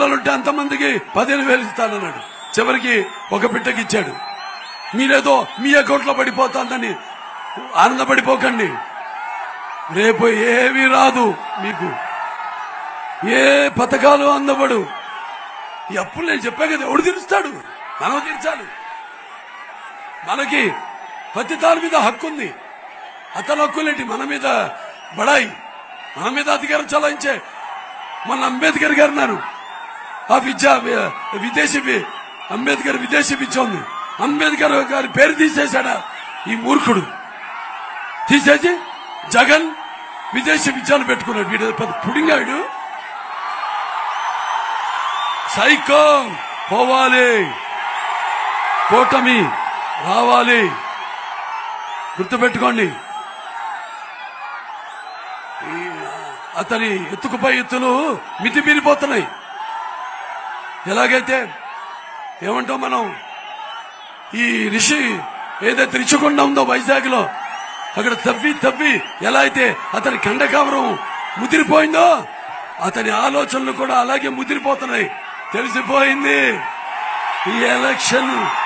పిల్లలుంటే అంతమందికి పదిహేను వేలు ఇస్తానన్నాడు చివరికి ఒక బిడ్డకి ఇచ్చాడు మీరేదో మీ అకౌంట్ లో పడిపోతుందని ఆనందపడిపోకండి రేపు ఏమీ రాదు మీకు ఏ పథకాలు అందబడు ఈ అప్పులు నేను చెప్పా కదా ఎవడు తీరుస్తాడు మనం తీర్చాలి మనకి ప్రతి దాని మీద హక్కు ఉంది అతని హక్కులేంటి మన మీద బడాయి మన మీద అధికారం చలాయించే మన అంబేద్కర్ గారు అన్నారు ఆ విద్య విదేశీ వి- అంబేద్కర్ విదేశీ విద్య ఉంది అంబేద్కర్ గారి పేరు తీసేశాడా ఈ మూర్ఖుడు తీసేసి జగన్ విదేశీ విద్యను పెట్టుకున్నాడు వీడు పెద్ద పుడింగాడు సైకో పోవాలి కూటమి రావాలి గుర్తుపెట్టుకోండి ఈ అతని ఎత్తుకుపై ఎత్తులు మితిమీరిపోతున్నాయి ఎలాగైతే ఏమంటాం మనం ఈ రిషి ఏదైతే రిషికొండ ఉందో వైజాగ్ లో అక్కడ తవ్వి తవ్వి ఎలా అయితే అతని కండకావరం ముదిరిపోయిందో అతని ఆలోచనలు కూడా అలాగే ముదిరిపోతున్నాయి తెలిసిపోయింది ఈ ఎలక్షన్